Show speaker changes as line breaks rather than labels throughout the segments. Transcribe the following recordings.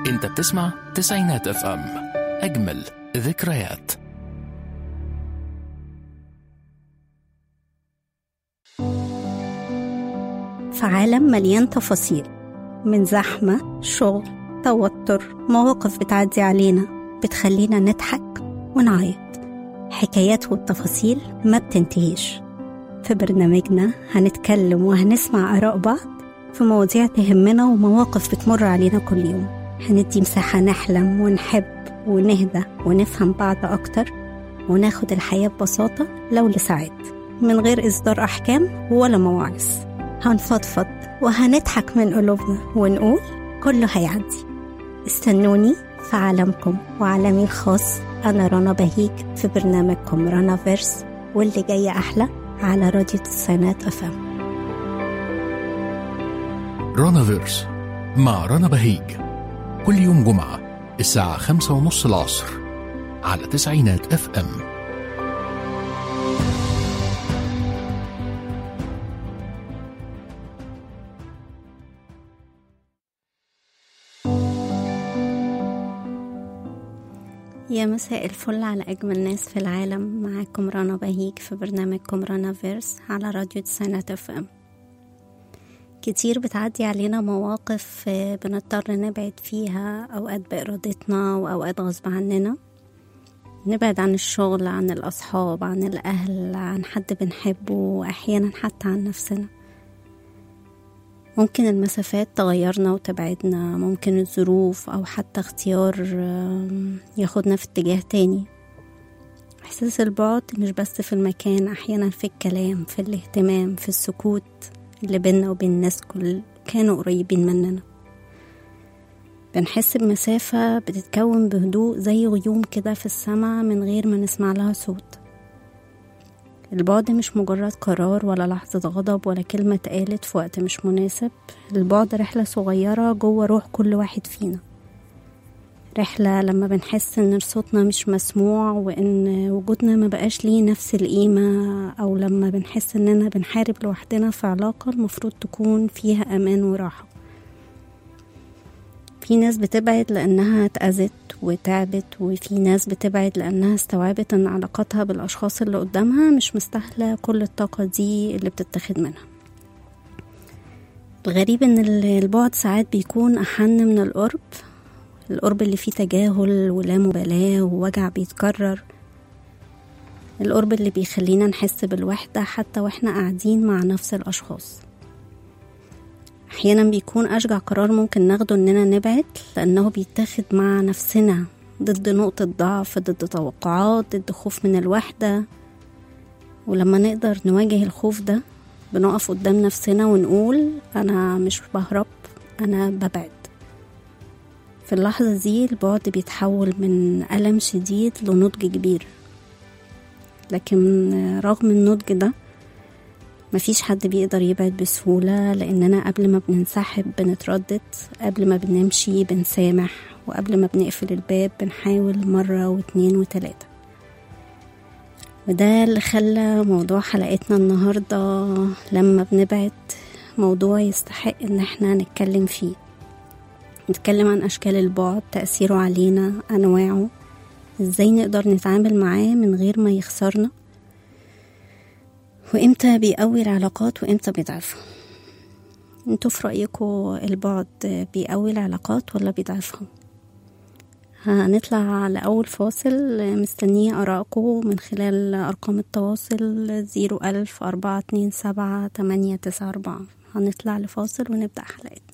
انت بتسمع تسعينات اف ام اجمل ذكريات
في عالم مليان تفاصيل من زحمة شغل توتر مواقف بتعدي علينا بتخلينا نضحك ونعيط حكايات والتفاصيل ما بتنتهيش في برنامجنا هنتكلم وهنسمع آراء بعض في مواضيع تهمنا ومواقف بتمر علينا كل يوم هندي مساحة نحلم ونحب ونهدى ونفهم بعض أكتر وناخد الحياة ببساطة لو لساعات من غير إصدار أحكام ولا مواعظ هنفضفض وهنضحك من قلوبنا ونقول كله هيعدي استنوني في عالمكم وعالمي الخاص أنا رنا بهيج في برنامجكم رنا فيرس واللي جاي أحلى على راديو تسعينات أفهم
رانا فيرس مع رنا بهيج كل يوم جمعة الساعة خمسة ونص العصر على تسعينات اف ام
يا مساء الفل على أجمل ناس في العالم معاكم رنا بهيج في برنامجكم رنا فيرس على راديو تسعينات اف ام كتير بتعدي علينا مواقف آه، بنضطر نبعد فيها أوقات بإرادتنا وأوقات غصب عننا نبعد عن الشغل عن الأصحاب عن الأهل عن حد بنحبه وأحيانا حتى عن نفسنا ممكن المسافات تغيرنا وتبعدنا ممكن الظروف أو حتى اختيار آم، ياخدنا في اتجاه تاني إحساس البعد مش بس في المكان أحيانا في الكلام في الاهتمام في السكوت اللي بينا وبين الناس كل كانوا قريبين مننا بنحس بمسافة بتتكون بهدوء زي غيوم كده في السماء من غير ما نسمع لها صوت البعد مش مجرد قرار ولا لحظة غضب ولا كلمة اتقالت في وقت مش مناسب البعد رحلة صغيرة جوه روح كل واحد فينا رحلة لما بنحس ان صوتنا مش مسموع وان وجودنا ما بقاش ليه نفس القيمة او لما بنحس اننا بنحارب لوحدنا في علاقة المفروض تكون فيها امان وراحة في ناس بتبعد لانها اتأذت وتعبت وفي ناس بتبعد لانها استوعبت ان علاقاتها بالاشخاص اللي قدامها مش مستاهلة كل الطاقة دي اللي بتتاخد منها الغريب ان البعد ساعات بيكون احن من القرب القرب اللي فيه تجاهل ولا مبالاة ووجع بيتكرر القرب اللي بيخلينا نحس بالوحدة حتى واحنا قاعدين مع نفس الأشخاص أحيانا بيكون أشجع قرار ممكن ناخده إننا نبعد لأنه بيتاخد مع نفسنا ضد نقطة ضعف ضد توقعات ضد خوف من الوحدة ولما نقدر نواجه الخوف ده بنقف قدام نفسنا ونقول أنا مش بهرب أنا ببعد في اللحظة دي البعد بيتحول من ألم شديد لنضج كبير لكن رغم النضج ده مفيش حد بيقدر يبعد بسهولة لأننا قبل ما بننسحب بنتردد قبل ما بنمشي بنسامح وقبل ما بنقفل الباب بنحاول مرة واتنين وتلاتة وده اللي خلى موضوع حلقتنا النهاردة لما بنبعد موضوع يستحق ان احنا نتكلم فيه نتكلم عن أشكال البعد تأثيره علينا أنواعه إزاي نقدر نتعامل معاه من غير ما يخسرنا وإمتى بيقوي العلاقات وإمتى بيضعفها انتوا في رأيكم البعد بيقوي العلاقات ولا بيضعفها هنطلع لأول فاصل مستنية آرائكم من خلال أرقام التواصل زيرو ألف أربعة اتنين سبعة تمانية تسعة أربعة هنطلع لفاصل ونبدأ حلقتنا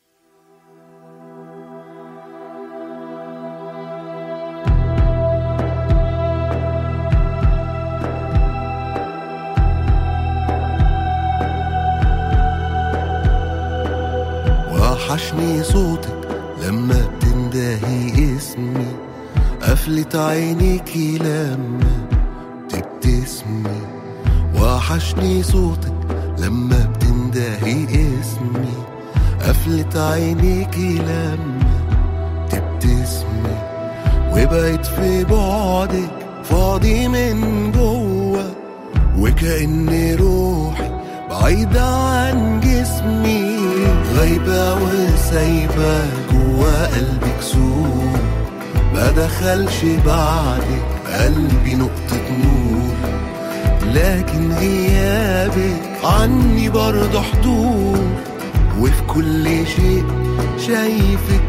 وحشني صوتك لما بتندهي اسمي قفلة عينيكي لما تبتسمي وحشني صوتك لما بتندهي اسمي قفلة عينيكي لما تبتسمي وبقيت في بعدك فاضي من جوه وكأن روحي بعيدة عن جسمي غايبة وسايبة جوا قلبي كسور ما دخلش بعدك قلبي نقطة نور لكن غيابك عني برضه حضور وفي كل شيء شايفك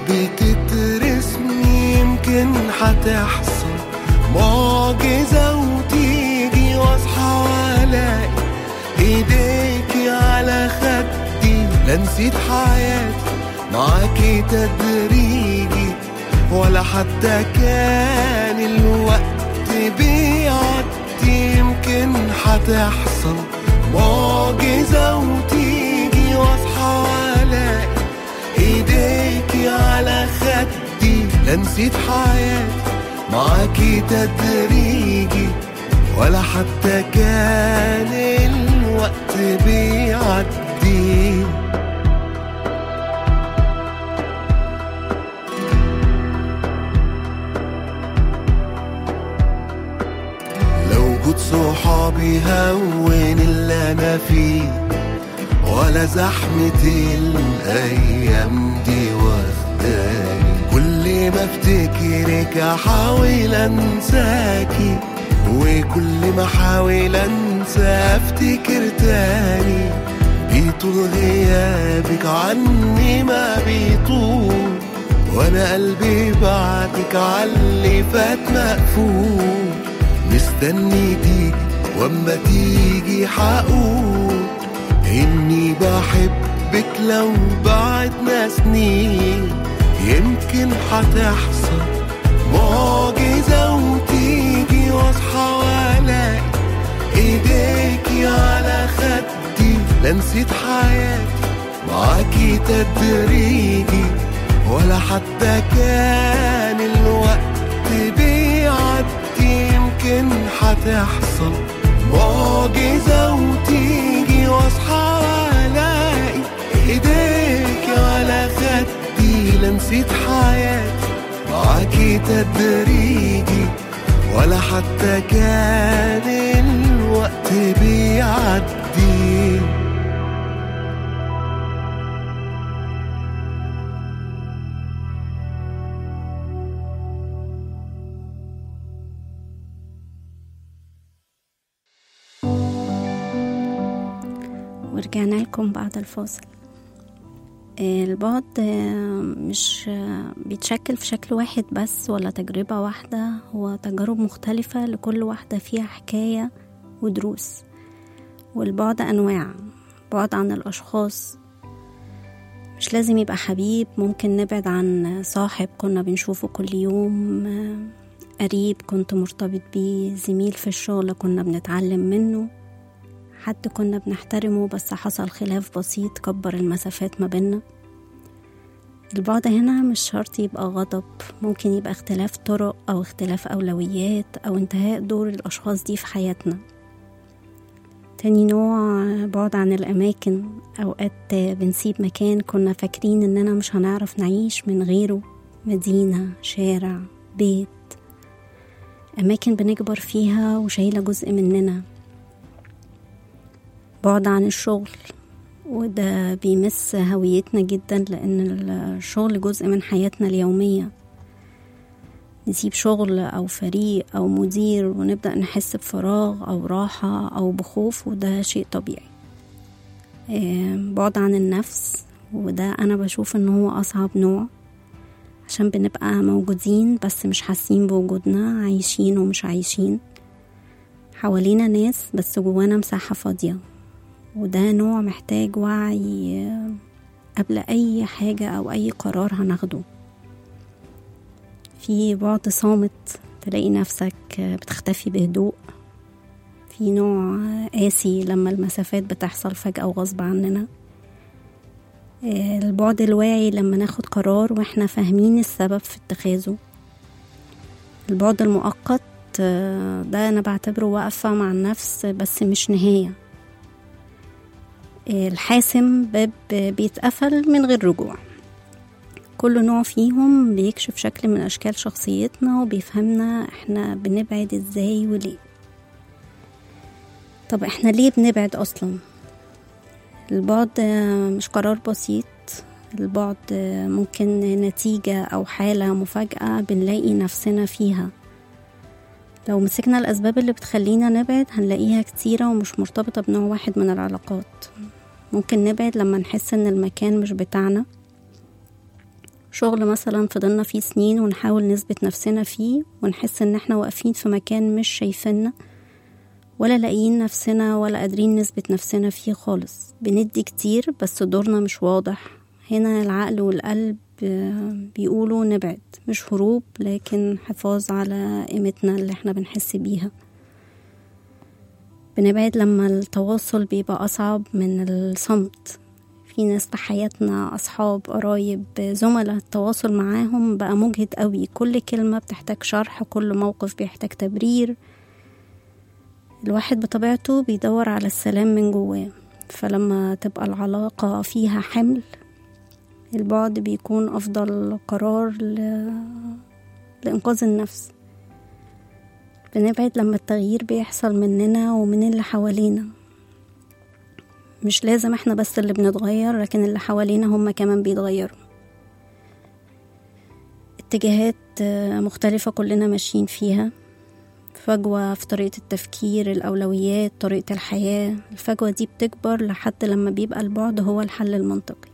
بتترسمي يمكن هتحصل معجزة وتيجي واصحى والاقي ايديكي على خدي لا نسيت حياتي معاكي تدريجي ولا حتى كان الوقت بيعدي يمكن هتحصل معجزة وتيجي واصحى والاقي ايديكي على خدي لا نسيت حياتي معاكي تدريجي ولا حتى كان الوقت بيعدي لو وجود صحابي هون اللي انا فيه ولا زحمة الايام دي واخداني كل ما افتكرك احاول انساكي وكل ما احاول انسى افتكر تاني بيطول غيابك عني ما بيطول وانا قلبي بعدك عاللي فات مقفول مستني تيجي واما تيجي حقول اني بحبك لو بعدنا سنين يمكن هتحصل معجزة وتيجي واصحى والاقي ايديكي على خدي لا نسيت حياتي معاكي تدريجي ولا حتى كان الوقت بيعدي يمكن هتحصل معجزة وتيجي واصحى والاقي ايديك على خدي لا نسيت حياتي معاكي تدريجي ولا حتى كان الوقت بيعدي
ورجعنا لكم بعد الفاصل البعد آه، مش آه، بيتشكل في شكل واحد بس ولا تجربة واحدة هو تجارب مختلفة لكل واحدة فيها حكاية ودروس والبعد أنواع بعد عن الأشخاص مش لازم يبقى حبيب ممكن نبعد عن صاحب كنا بنشوفه كل يوم آه، قريب كنت مرتبط بيه زميل في الشغل كنا بنتعلم منه حد كنا بنحترمه بس حصل خلاف بسيط كبر المسافات ما بينا البعد هنا مش شرط يبقى غضب ممكن يبقى اختلاف طرق أو اختلاف أولويات أو انتهاء دور الأشخاص دي في حياتنا تاني نوع بعد عن الأماكن أوقات بنسيب مكان كنا فاكرين إننا مش هنعرف نعيش من غيره مدينة شارع بيت أماكن بنكبر فيها وشايلة جزء مننا بعد عن الشغل وده بيمس هويتنا جدا لأن الشغل جزء من حياتنا اليومية نسيب شغل أو فريق أو مدير ونبدأ نحس بفراغ أو راحة أو بخوف وده شيء طبيعي آه، بعد عن النفس وده أنا بشوف إن هو أصعب نوع عشان بنبقى موجودين بس مش حاسين بوجودنا عايشين ومش عايشين حوالينا ناس بس جوانا مساحة فاضية وده نوع محتاج وعي آه، قبل أي حاجة أو أي قرار هناخده في بعد صامت تلاقي نفسك آه، بتختفي بهدوء في نوع آه، قاسي لما المسافات بتحصل فجأة وغصب عننا آه، البعد الواعي لما ناخد قرار واحنا فاهمين السبب في اتخاذه البعد المؤقت آه، ده أنا بعتبره وقفة مع النفس بس مش نهاية آه، الحاسم باب بيتقفل من غير رجوع كل نوع فيهم بيكشف شكل من أشكال شخصيتنا وبيفهمنا احنا بنبعد ازاي وليه طب احنا ليه بنبعد أصلا البعد آه، مش قرار بسيط البعد آه، ممكن نتيجة أو حالة مفاجأة بنلاقي نفسنا فيها لو مسكنا الأسباب اللي بتخلينا نبعد هنلاقيها كتيرة ومش مرتبطة بنوع واحد من العلاقات ممكن نبعد لما نحس إن المكان مش بتاعنا شغل مثلا فضلنا فيه سنين ونحاول نثبت نفسنا فيه ونحس إن احنا واقفين في مكان مش شايفيننا ولا لاقيين نفسنا ولا قادرين نثبت نفسنا فيه خالص بندي كتير بس دورنا مش واضح هنا العقل والقلب آه، بيقولوا نبعد مش هروب لكن حفاظ على قيمتنا اللي احنا بنحس بيها بنبعد لما التواصل بيبقى أصعب من الصمت في ناس في حياتنا أصحاب قرايب زملاء التواصل معاهم بقى مجهد قوي كل كلمة بتحتاج شرح كل موقف بيحتاج تبرير الواحد بطبيعته بيدور على السلام من جواه فلما تبقى العلاقة فيها حمل البعد بيكون أفضل قرار ل... لإنقاذ النفس بنبعد لما التغيير بيحصل مننا ومن اللي حوالينا مش لازم احنا بس اللي بنتغير لكن اللي حوالينا هم كمان بيتغيروا اتجاهات آه، مختلفة كلنا ماشيين فيها فجوة في طريقة التفكير الأولويات طريقة الحياة الفجوة دي بتكبر لحد لما بيبقى البعد هو الحل المنطقي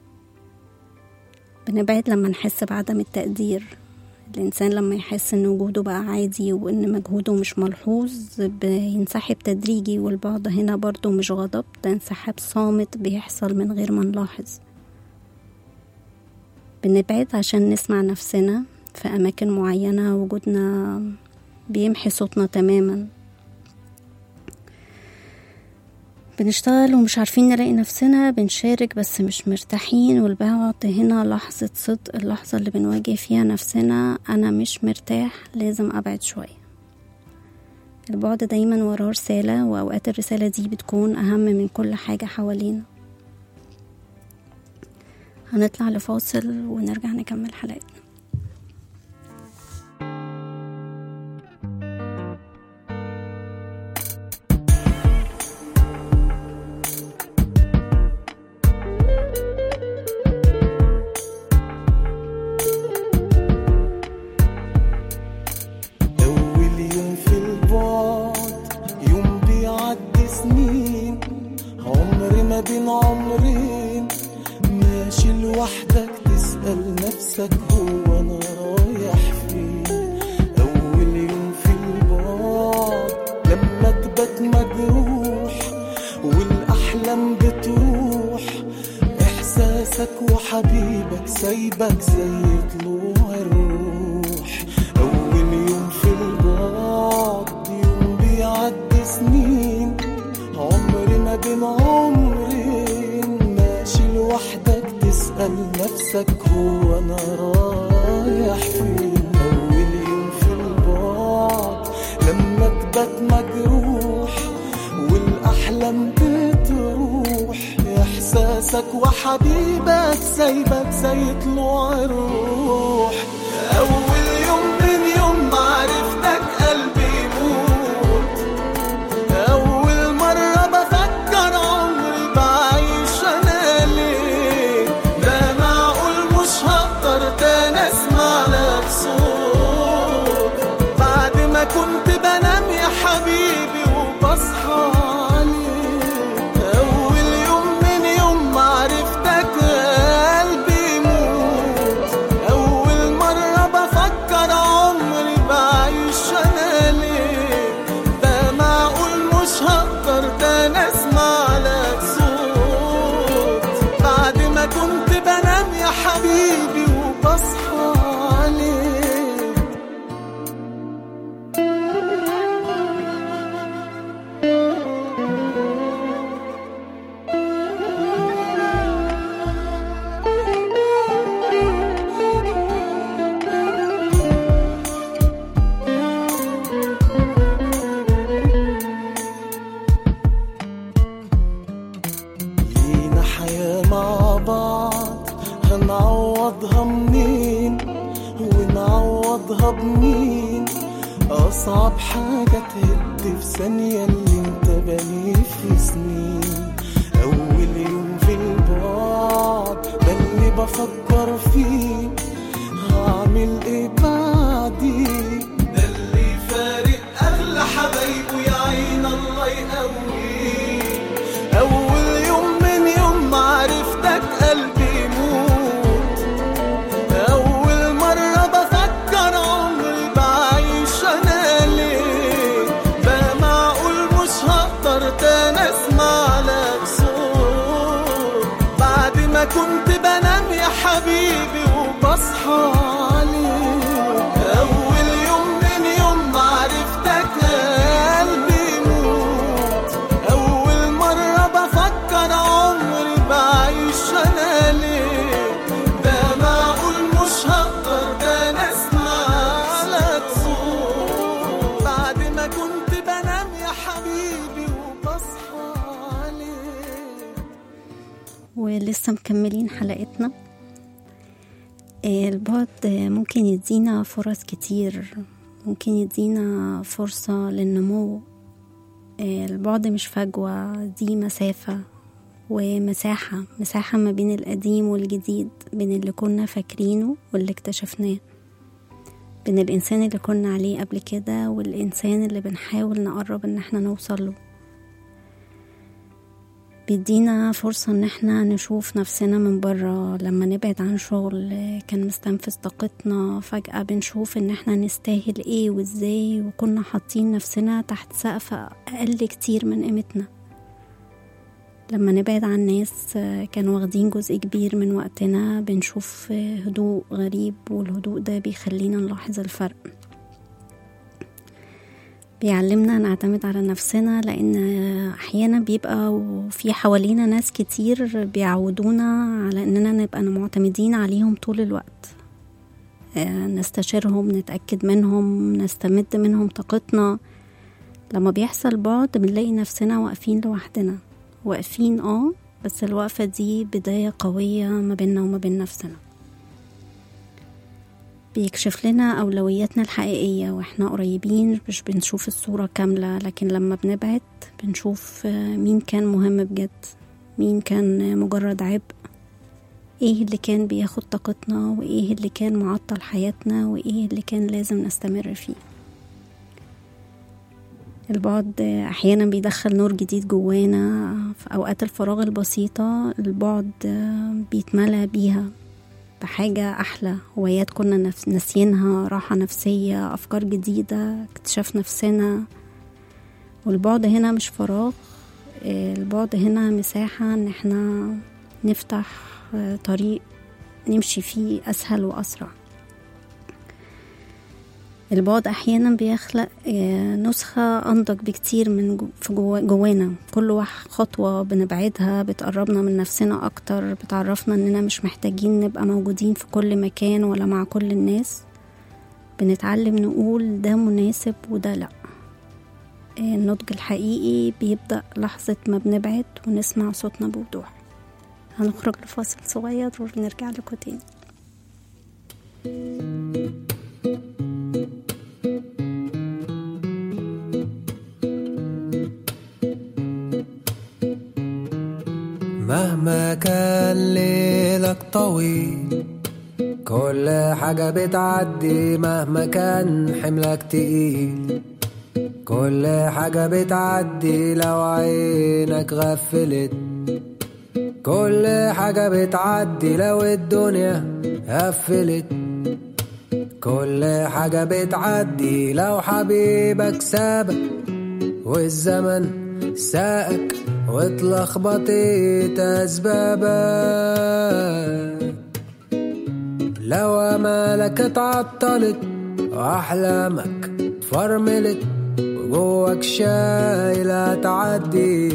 بنبعد لما نحس بعدم التقدير الإنسان لما يحس إن وجوده بقى عادي وإن مجهوده مش ملحوظ بينسحب تدريجي والبعد هنا برضو مش غضب ده انسحاب صامت بيحصل من غير ما نلاحظ بنبعد عشان نسمع نفسنا في أماكن معينة وجودنا بيمحي صوتنا تماما بنشتغل ومش عارفين نلاقي نفسنا بنشارك بس مش مرتاحين والبعد هنا لحظة صدق اللحظة اللي بنواجه فيها نفسنا أنا مش مرتاح لازم أبعد شوية البعد دايما وراه رسالة وأوقات الرسالة دي بتكون أهم من كل حاجة حوالينا هنطلع لفاصل ونرجع نكمل حلقتنا
أول يوم في البعد يوم بيعدي سنين عمر ما بين عمرين ماشي لوحدك تسأل نفسك هو أنا رايح فين أول يوم في البعد لما تبات مجروح والأحلام بتروح إحساسك وحبيبك سايبك زي طلوع الروح أول يوم في البعد يوم بيعدي سنين عمر ما بين عمرين ماشي لوحدك تسأل نفسك هو أنا رايح فين أول يوم في البعد لما تبات مجروح والأحلام بتروح إحساسك وحبيبك سايبك زي طلوع الروح أول يوم من يوم ما عرفتك قلبي يموت أول مرة بفكر عمري بعيش أنا ليه ده معقول مش هقدر تاني أسمع لك صوت بعد ما كنت بنام يا حبيبي وبصحى عليك أول يوم من يوم ما عرفتك قلبي يموت أول مرة بفكر عمري بعيش أنا ليه ده معقول مش هقدر تاني أسمع لك صوت بعد ما كنت بنام يا حبيبي وبصحى عليك لينا حياة مع بعض هنعوضها منين ونعوضها بمين أصعب حاجة تهد في ثانية اللي انت بنيه في سنين أول يوم في بفكر فيه هعمل ايه بعدين ده اللي فارق اغلى حبايبه يا عين الله يقويه اول يوم من يوم ما عرفتك قلبي يموت اول مرة بفكر عمري بعيش انا ليه بقى معقول مش هقدر تاني اسمع لك صوت بعد ما كنت بنام يا حبيبي وبصحى عليك اول يوم من يوم ما عرفتك قلبي يموت اول مرة بفكر عمري بعيش انا ليه ده معقول مش هقدر تاني اسمع لك صوت بعد ما كنت بنام يا حبيبي وبصحى عليك
ولسه مكملين حلقتنا آه، البعد آه، ممكن يدينا فرص كتير ممكن يدينا فرصة للنمو آه، البعد مش فجوة دي مسافة ومساحة مساحة ما بين القديم والجديد بين اللي كنا فاكرينه واللي اكتشفناه بين الإنسان اللي كنا عليه قبل كده والإنسان اللي بنحاول نقرب إن احنا نوصل له بيدينا فرصة ان احنا نشوف نفسنا من برا لما نبعد عن شغل كان مستنفذ طاقتنا فجأة بنشوف ان احنا نستاهل ايه وازاي وكنا حاطين نفسنا تحت سقف اقل كتير من قيمتنا لما نبعد عن ناس كانوا واخدين جزء كبير من وقتنا بنشوف هدوء غريب والهدوء ده بيخلينا نلاحظ الفرق بيعلمنا نعتمد على نفسنا لان احيانا بيبقى في حوالينا ناس كتير بيعودونا على اننا نبقى معتمدين عليهم طول الوقت آه، نستشيرهم نتأكد منهم نستمد منهم طاقتنا لما بيحصل بعد بنلاقي نفسنا واقفين لوحدنا واقفين اه بس الوقفة دي بداية قوية ما بيننا وما بين نفسنا بيكشف لنا أولوياتنا الحقيقية وإحنا قريبين مش بنشوف الصورة كاملة لكن لما بنبعد بنشوف آه، مين كان مهم بجد مين كان مجرد عبء ايه اللي كان بياخد طاقتنا وايه اللي كان معطل حياتنا وايه اللي كان لازم نستمر فيه البعد احيانا بيدخل نور جديد جوانا في اوقات الفراغ البسيطة البعد بيتملى بيها بحاجة أحلى هوايات كنا نف- ناسيينها راحة نفسية أفكار جديدة اكتشاف نفسنا والبعد هنا مش فراغ آه، البعد هنا مساحة إن احنا نفتح آه، طريق نمشي فيه أسهل وأسرع البعد أحيانا بيخلق آه، نسخة أنضج بكتير من جو في جوا جوانا كل واحد خطوة بنبعدها بتقربنا من نفسنا أكتر بتعرفنا إننا مش محتاجين نبقى موجودين في كل مكان ولا مع كل الناس بنتعلم نقول ده مناسب وده لأ آه، النضج الحقيقي بيبدأ لحظة ما بنبعد ونسمع صوتنا بوضوح هنخرج لفاصل صغير ونرجع لكم تاني
مهما كان ليلك طويل كل حاجة بتعدي مهما كان حملك تقيل كل حاجة بتعدي لو عينك غفلت كل حاجة بتعدي لو الدنيا قفلت كل حاجة بتعدي لو حبيبك سابك والزمن ساقك واتلخبطت أسبابك لو أمالك اتعطلت وأحلامك فرملت وجواك شايلة تعدي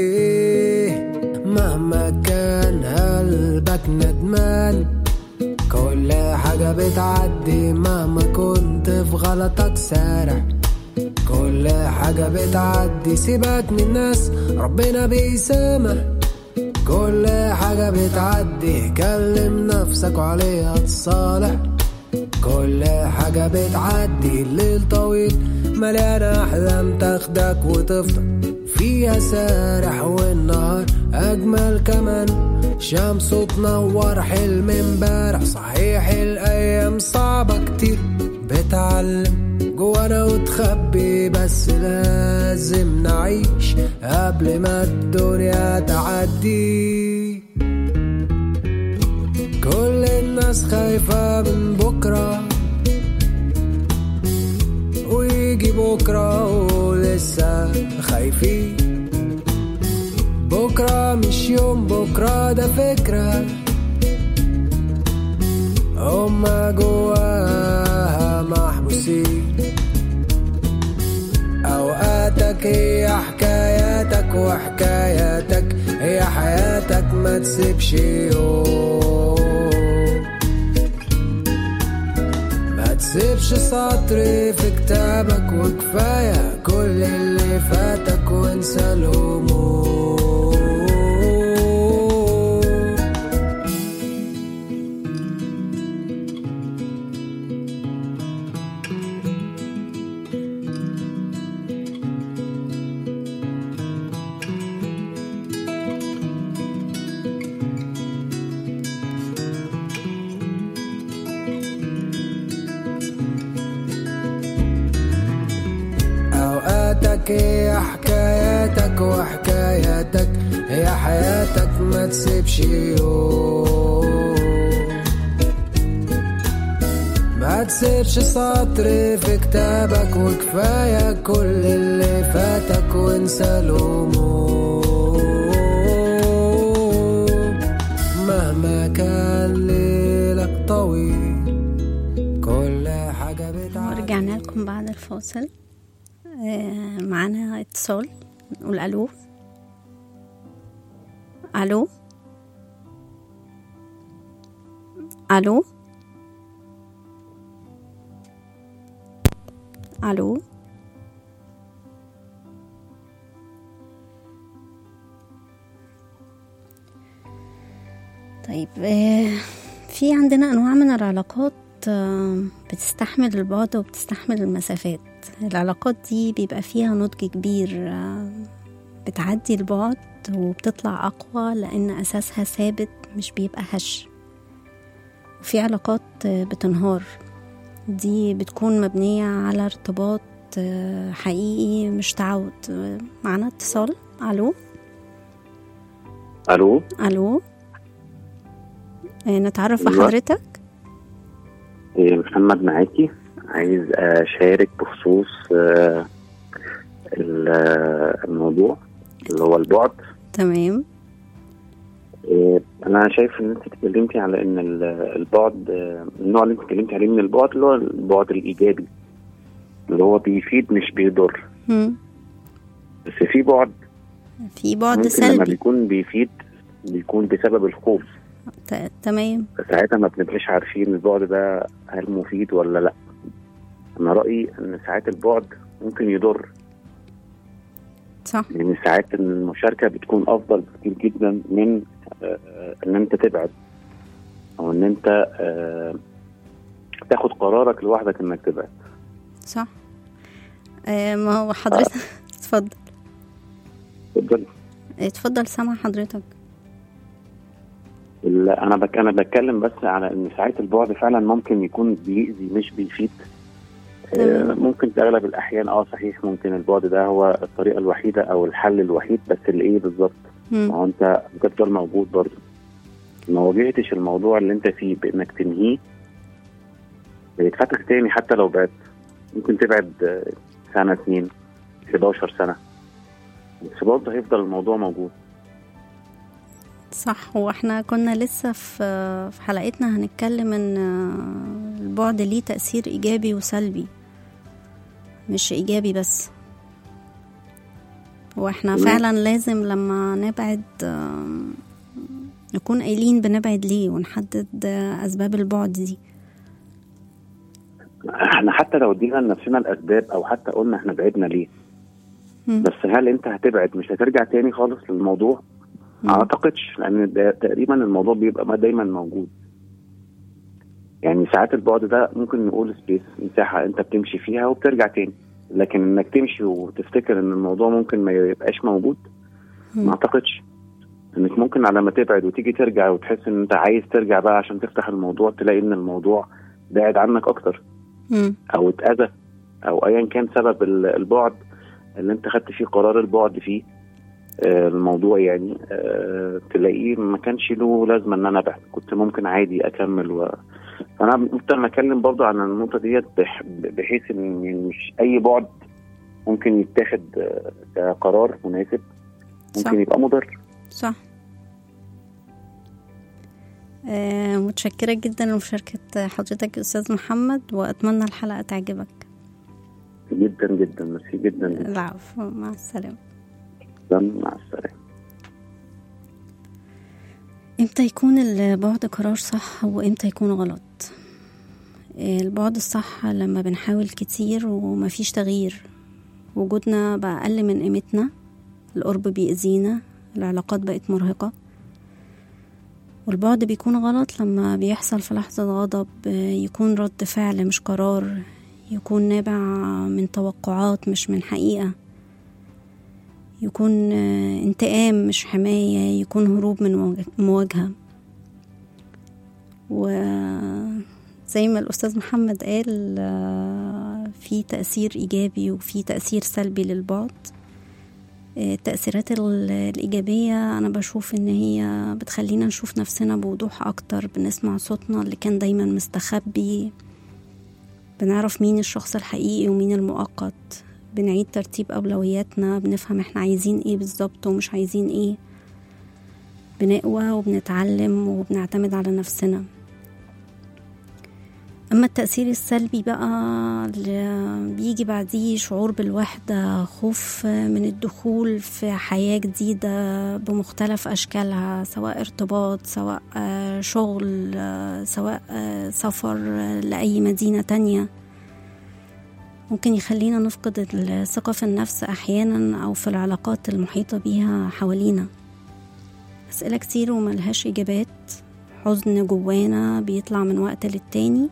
مهما كان قلبك ندمان كل حاجة بتعدي مهما كنت في غلطك سارح كل حاجة بتعدي سيبك من الناس ربنا بيسامح كل حاجة بتعدي كلم نفسك وعليها تصالح كل حاجة بتعدي الليل طويل مليانة أحلام تاخدك وتفضل فيها سارح والنهار أجمل كمان شمس تنور حلم امبارح صحيح الأيام صعبة كتير بتعلم جوانا وتخبي بس لازم نعيش قبل ما الدنيا تعدي كل الناس خايفة من بكرة ويجي بكرة ولسه خايفين بكرة مش يوم بكرة ده فكرة هما جواها محبوسين أوقاتك هي حكاياتك وحكاياتك هي حياتك ما تسيبش يوم ما تسيبش سطر في كتابك وكفاية كل اللي فاتك وانسى الهموم أوقاتك هي حكاياتك وحكاياتك هي حياتك ما تسيبش يوم ما تسيبش سطر في كتابك وكفاية كل اللي فاتك وانسى الهموم مهما كان ليلك طويل كل حاجة بتعدي
ورجعنا لكم بعد الفاصل آه، معانا اتصال نقول الو الو الو الو طيب آه، في عندنا انواع من العلاقات آه، بتستحمل البعد وبتستحمل المسافات العلاقات دي بيبقى فيها نضج كبير آه، بتعدي البعد وبتطلع أقوى لأن أساسها ثابت مش بيبقى هش وفي علاقات آه، بتنهار دي بتكون مبنية على ارتباط آه، حقيقي مش تعود آه، معنا اتصال ألو
الو
ألو آه، نتعرف
أيوة.
بحضرتك
إيه، محمد معاكي عايز اشارك بخصوص آه، ال- آه، الموضوع اللي هو البعد
تمام
إيه، انا شايف ان انت اتكلمتي على ان ال- البعد آه، النوع اللي انت اتكلمتي عليه من البعد اللي هو البعد الايجابي اللي هو بيفيد مش بيضر
مم.
بس في بعد
في بعد
ممكن لما
سلبي
بيكون بيفيد بيكون بسبب الخوف
ت- تمام
ساعتها ما بنبقاش عارفين البعد ده هل مفيد ولا لا انا رايي ان ساعات البعد ممكن يضر
صح
لان ساعات المشاركه بتكون افضل بكتير جدا من آه، ان انت تبعد او ان انت آه، تاخد قرارك لوحدك انك تبعد
صح آه ما هو حضرتك اتفضل
اتفضل.
اتفضل سامع حضرتك
لا انا بك انا بتكلم بس على ان ساعات البعد فعلا ممكن يكون بيأذي مش بيفيد آه،
تمام.
ممكن في اغلب الاحيان اه صحيح ممكن البعد ده هو الطريقه الوحيده او الحل الوحيد بس الايه بالظبط ما
مم.
هو انت ممكن تفضل موجود برضه ما واجهتش الموضوع اللي انت فيه بانك تنهيه بيتفتح تاني حتى لو بعد ممكن تبعد آه، سنه اتنين 11 سنه بس برضه هيفضل الموضوع موجود
صح واحنا كنا لسه في في حلقتنا هنتكلم ان آه، البعد ليه تأثير ايجابي وسلبي مش ايجابي بس واحنا
تمام.
فعلا لازم لما نبعد آه، نكون قايلين بنبعد ليه ونحدد آه، اسباب البعد دي
احنا حتى لو ادينا لنفسنا الاسباب او حتى قلنا احنا بعدنا ليه
مم.
بس هل انت هتبعد مش هترجع تاني خالص للموضوع؟
مم.
ما اعتقدش لان ده تقريبا الموضوع بيبقى ما دايما موجود يعني ساعات البعد ده ممكن نقول سبيس مساحه انت بتمشي فيها وبترجع تاني لكن انك تمشي وتفتكر ان الموضوع ممكن ما يبقاش موجود ما
مم.
اعتقدش انك ممكن على ما تبعد وتيجي ترجع وتحس ان انت عايز ترجع بقى عشان تفتح الموضوع تلاقي ان الموضوع بعد عنك اكتر
مم.
او اتاذى او ايا كان سبب ال- البعد اللي انت خدت فيه قرار البعد فيه آه، الموضوع يعني آه، تلاقيه ما كانش له لازمه ان انا ابعد كنت ممكن عادي اكمل و... فانا ممكن اتكلم برضو عن النقطه ديت بح- بحيث ان يعني مش اي بعد ممكن يتاخد آه، كقرار مناسب ممكن
صح.
يبقى مضر
صح آه متشكرة جدا لمشاركة حضرتك يا أستاذ محمد وأتمنى الحلقة تعجبك
جدا جدا ميرسي جدا جدا
العفو مع السلامة
مع السلامه
امتى يكون البعد قرار صح وامتى يكون غلط آه، البعد الصح لما بنحاول كتير ومفيش تغيير وجودنا بقى أقل من قيمتنا القرب بيأذينا العلاقات بقت مرهقة والبعد بيكون غلط لما بيحصل في لحظة غضب آه، يكون رد فعل مش قرار يكون نابع من توقعات مش من حقيقة يكون آه، انتقام مش حماية يكون هروب من مواجه- مواجهة وزي ما الأستاذ محمد قال آه، في تأثير إيجابي وفي تأثير سلبي للبعد آه، التأثيرات ال- الإيجابية أنا بشوف إن هي بتخلينا نشوف نفسنا بوضوح أكتر بنسمع صوتنا اللي كان دايما مستخبي بنعرف مين الشخص الحقيقي ومين المؤقت بنعيد ترتيب أولوياتنا بنفهم احنا عايزين ايه بالظبط ومش عايزين ايه بنقوى وبنتعلم وبنعتمد على نفسنا أما التأثير السلبي بقى اللي بيجي بعديه شعور بالوحدة خوف من الدخول في حياة جديدة بمختلف أشكالها سواء ارتباط سواء آه، شغل آه، سواء آه، سفر آه، لأي مدينة تانية ممكن يخلينا نفقد الثقة في النفس أحيانا أو في العلاقات المحيطة بيها حوالينا أسئلة كتير وملهاش إجابات حزن جوانا بيطلع من وقت للتاني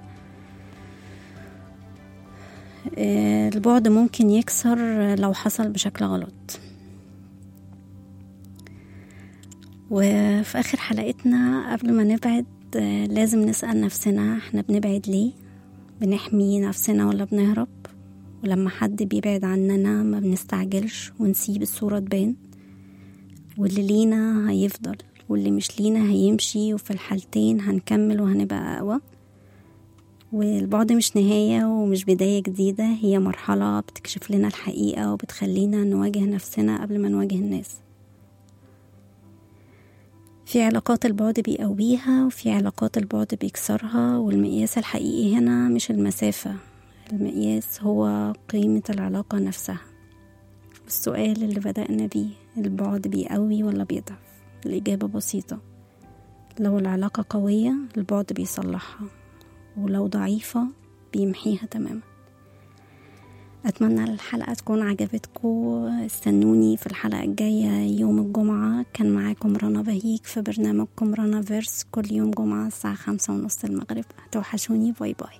آه، البعد ممكن يكسر لو حصل بشكل غلط وفي آخر حلقتنا قبل ما نبعد آه، لازم نسأل نفسنا احنا بنبعد ليه بنحمي نفسنا ولا بنهرب ولما حد بيبعد عننا ما بنستعجلش ونسيب الصورة تبان واللي لينا هيفضل واللي مش لينا هيمشي وفي الحالتين هنكمل وهنبقى أقوى والبعد مش نهاية ومش بداية جديدة هي مرحلة بتكشف لنا الحقيقة وبتخلينا نواجه نفسنا قبل ما نواجه الناس في علاقات البعد بيقويها وفي علاقات البعد بيكسرها والمقياس الحقيقي هنا مش المسافة المقياس هو قيمة العلاقة نفسها السؤال اللي بدأنا بيه البعد بيقوي ولا بيضعف الإجابة بسيطة لو العلاقة قوية البعد بيصلحها ولو ضعيفة بيمحيها تماما أتمنى الحلقة تكون عجبتكم استنوني في الحلقة الجاية يوم الجمعة كان معاكم رنا بهيج في برنامجكم رنا فيرس كل يوم جمعة الساعة خمسة ونص المغرب هتوحشوني باي باي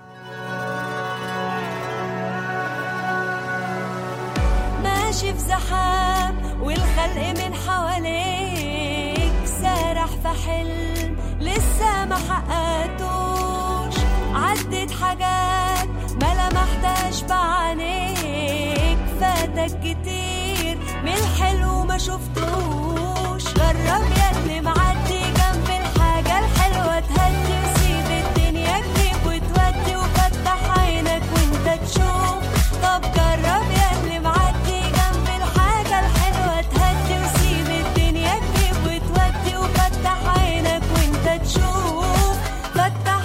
ماشي في زحام والخلق من حواليك سارح في حلم لسه ما حققتوش عدت حاجات ما لمحتهاش بعينيك فاتك كتير من الحلو ما شفتوش جرب يا اللي معدي جنب الحاجة الحلوة تهدي وسيب الدنيا تجيب وتودي وفتح عينك وانت تشوف طب جرب يا اللي معدي جنب الحاجة الحلوة تهدي وسيب الدنيا تجيب وتودي وفتح عينك وانت تشوف فتح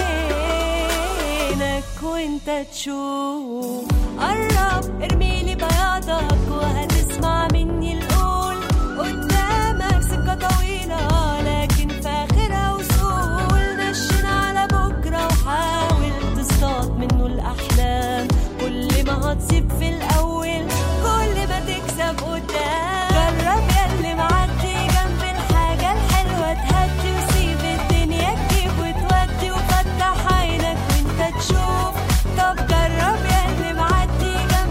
عينك وانت تشوف قرب ارميلي بياضك وهتسمع مني القول قدامك سكة طويلة لكن في آخرها وصول نشن على بكرة وحاول تصطاد منه الأحلام كل ما هتصيب في الأول كل ما تكسب قدام جرب ياللي معدي جنب الحاجة الحلوة تهدي وسيب الدنيا تجيب وتودي وفتح عينك وانت تشوف طب جرب ياللي معدي جنب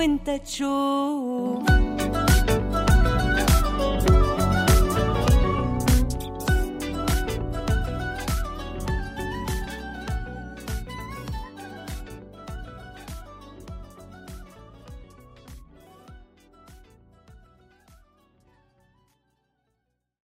وانت تشوف